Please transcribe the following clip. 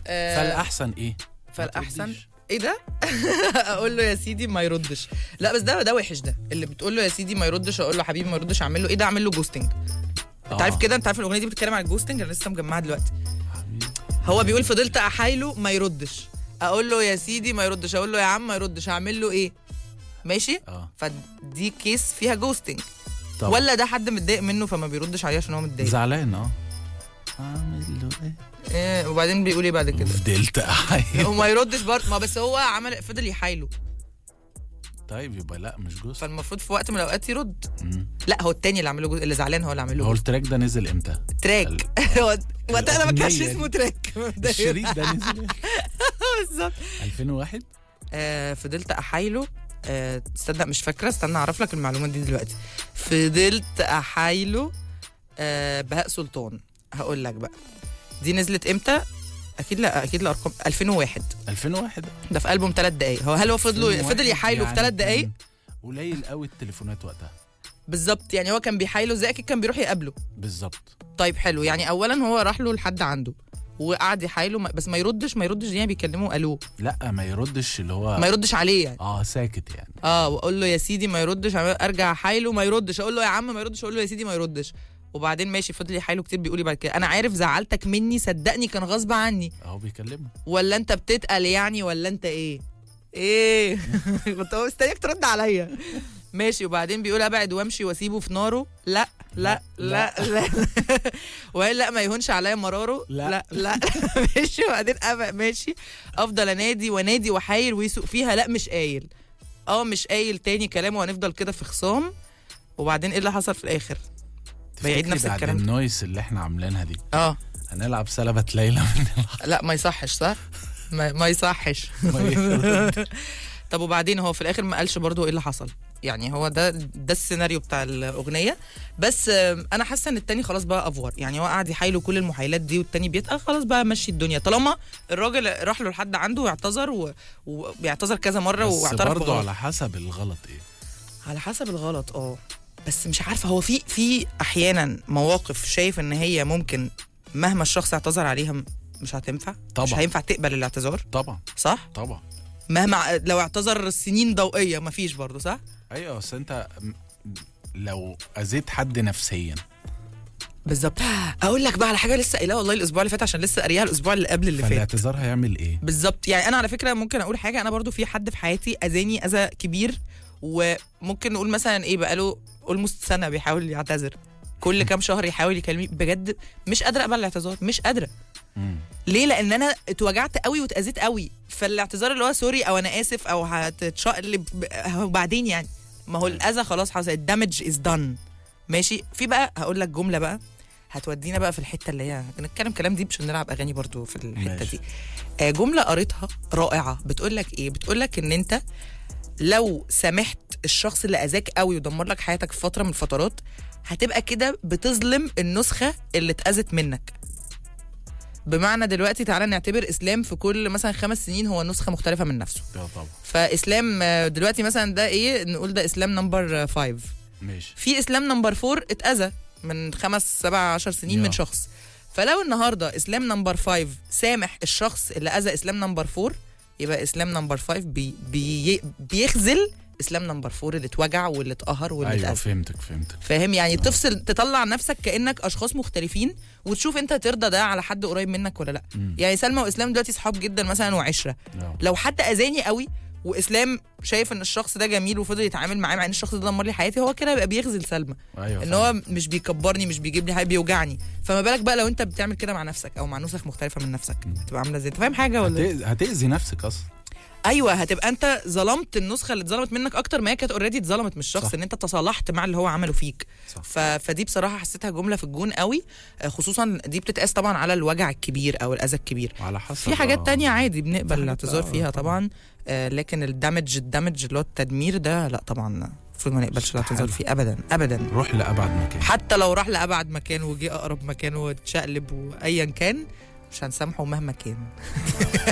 آه، فالاحسن ايه؟ ما فالاحسن ترديش. ايه ده اقول له يا سيدي ما يردش لا بس ده ده وحش ده اللي بتقول له يا سيدي ما يردش اقول له حبيبي ما يردش اعمل له ايه ده اعمل له جوستنج انت آه. عارف كده انت عارف الاغنيه دي بتتكلم عن الجوستنج انا لسه مجمعها دلوقتي حبيبي. هو بيقول فضلت احايله ما يردش اقول له يا سيدي ما يردش اقول له يا عم ما يردش اعمل له ايه ماشي اه فدي كيس فيها جوستنج طبعا ولا ده حد متضايق منه فما بيردش عليه عشان هو متضايق زعلان اه اعمل له ايه؟ إيه وبعدين بيقول ايه بعد كده فضلت احايل وما يردش برضه ما بس هو عمل فضل يحايله طيب يبقى لا مش جوز فالمفروض في وقت من الاوقات يرد مم. لا هو التاني اللي عمله جزء اللي زعلان هو اللي عمله هو جزء. التراك ده نزل امتى؟ تراك هو وقتها ما كانش الأغنية اسمه دي. تراك الشريط ده نزل بالظبط 2001 آه فضلت احايله آه تصدق مش فاكره استنى اعرف لك المعلومات دي دلوقتي فضلت احايله آه بهاء سلطان هقول لك بقى دي نزلت امتى اكيد لا اكيد الارقام 2001 2001 ده في البوم ثلاث دقايق هو هل هو فضلوا 2001 فضل يحايله في يعني ثلاث دقايق كان قليل قوي التليفونات وقتها بالظبط يعني هو كان بيحايله زي اكيد كان بيروح يقابله بالظبط طيب حلو يعني اولا هو راح له لحد عنده وقعد يحايله ما- بس ما يردش ما يردش دي يعني بيكلموا الو لا ما يردش اللي هو ما يردش عليه يعني اه ساكت يعني اه واقول له يا سيدي ما يردش ارجع احايله ما يردش اقول له يا عم ما يردش اقول له يا سيدي ما يردش وبعدين ماشي فضل يحايله كتير بيقول لي بعد كده انا عارف زعلتك مني صدقني كان غصب عني اهو بيكلمه ولا انت بتتقل يعني ولا انت ايه ايه كنت هو مستنيك ترد عليا ماشي وبعدين بيقول ابعد وامشي واسيبه في ناره لا لا لا لا, وقال لا ما يهونش عليا مراره لا. لا لا ماشي وبعدين أبقى ماشي افضل انادي وانادي واحايل ويسوق فيها لا مش قايل اه مش قايل تاني كلامه وهنفضل كده في خصام وبعدين ايه اللي حصل في الاخر بيعيد تفتكري نفس بعد الكلام ده. النويس اللي احنا عاملينها دي اه هنلعب سلبة ليلى من الح- لا ما يصحش صح ما, ما يصحش ما يرد. طب وبعدين هو في الاخر ما قالش برضه ايه اللي حصل يعني هو ده ده السيناريو بتاع الاغنيه بس آم، انا حاسه ان التاني خلاص بقى افور يعني هو قاعد يحايله كل المحايلات دي والتاني بيتقل خلاص بقى مشي الدنيا طالما الراجل راح له لحد عنده واعتذر و- وبيعتذر كذا مره بس واعترف برضه بغلط على حسب الغلط ايه على حسب الغلط اه بس مش عارفه هو في في احيانا مواقف شايف ان هي ممكن مهما الشخص اعتذر عليها م- مش هتنفع طبعا. مش هينفع تقبل الاعتذار طبعا صح طبعا مهما لو اعتذر سنين ضوئيه مفيش برضه صح ايوه بس انت م- لو اذيت حد نفسيا بالظبط اقول لك بقى على حاجه لسه قايلها والله الاسبوع اللي فات عشان لسه قاريها الاسبوع اللي قبل اللي فات فالاعتذار هيعمل ايه؟ بالظبط يعني انا على فكره ممكن اقول حاجه انا برضو في حد في حياتي اذاني اذى كبير وممكن نقول مثلا ايه بقاله اولموست سنه بيحاول يعتذر كل كام شهر يحاول يكلمني بجد مش قادره اقبل الاعتذار مش قادره مم. ليه لان انا اتوجعت قوي واتاذيت قوي فالاعتذار اللي هو سوري او انا اسف او هتتشقلب وبعدين يعني ما هو الاذى خلاص حصل الدمج از دان ماشي في بقى هقول لك جمله بقى هتودينا بقى في الحته اللي هي بنتكلم كلام دي مش نلعب اغاني برضو في الحته ماشي. دي آه، جمله قريتها رائعه بتقول لك ايه بتقول لك ان انت لو سامحت الشخص اللي اذاك قوي ودمر لك حياتك في فتره من الفترات هتبقى كده بتظلم النسخه اللي اتاذت منك بمعنى دلوقتي تعالى نعتبر اسلام في كل مثلا خمس سنين هو نسخه مختلفه من نفسه ده طبعا فاسلام آه، دلوقتي مثلا ده ايه نقول ده اسلام نمبر فايف ماشي في اسلام نمبر فور اتاذى من خمس سبع عشر سنين يا. من شخص فلو النهارده اسلام نمبر فايف سامح الشخص اللي اذى اسلام نمبر فور يبقى اسلام نمبر فايف بي بي بيخذل اسلام نمبر فور اللي اتوجع واللي اتقهر واللي ايوه اتاذى فهمتك فهمتك فاهم يعني تفصل تطلع نفسك كانك اشخاص مختلفين وتشوف انت ترضى ده على حد قريب منك ولا لا مم. يعني سلمى واسلام دلوقتي صحاب جدا مثلا وعشره آه. لو حد اذاني قوي واسلام شايف ان الشخص ده جميل وفضل يتعامل معاه مع ان الشخص ده دمر لي حياتي هو كده يبقى بيخذل سلمى ايوه ان فاهم. هو مش بيكبرني مش بيجيب لي حاجه بيوجعني فما بالك بقى لو انت بتعمل كده مع نفسك او مع نسخ مختلفه من نفسك هتبقى عامله ازاي انت فاهم حاجه ولا إيه؟ هتأذي, هتأذي نفسك اصلا ايوه هتبقى انت ظلمت النسخه اللي اتظلمت منك اكتر ما هي كانت اوريدي اتظلمت من الشخص صح. ان انت تصالحت مع اللي هو عمله فيك صح. ف... فدي بصراحه حسيتها جمله في الجون قوي آه، خصوصا دي بتتقاس طبعا على الوجع الكبير او الاذى الكبير وعلى حسب في حاجات آه. تانية عادي بنقبل حاجات الاعتذار آه، فيها طبعاً. طبعا آه، لكن الدمج الدمج اللي هو التدمير ده لا طبعا المفروض ما نقبلش الاعتذار استحالة. فيه ابدا ابدا روح لابعد مكان حتى لو راح لابعد مكان وجي اقرب مكان واتشقلب وايا كان مش هنسامحه مهما كان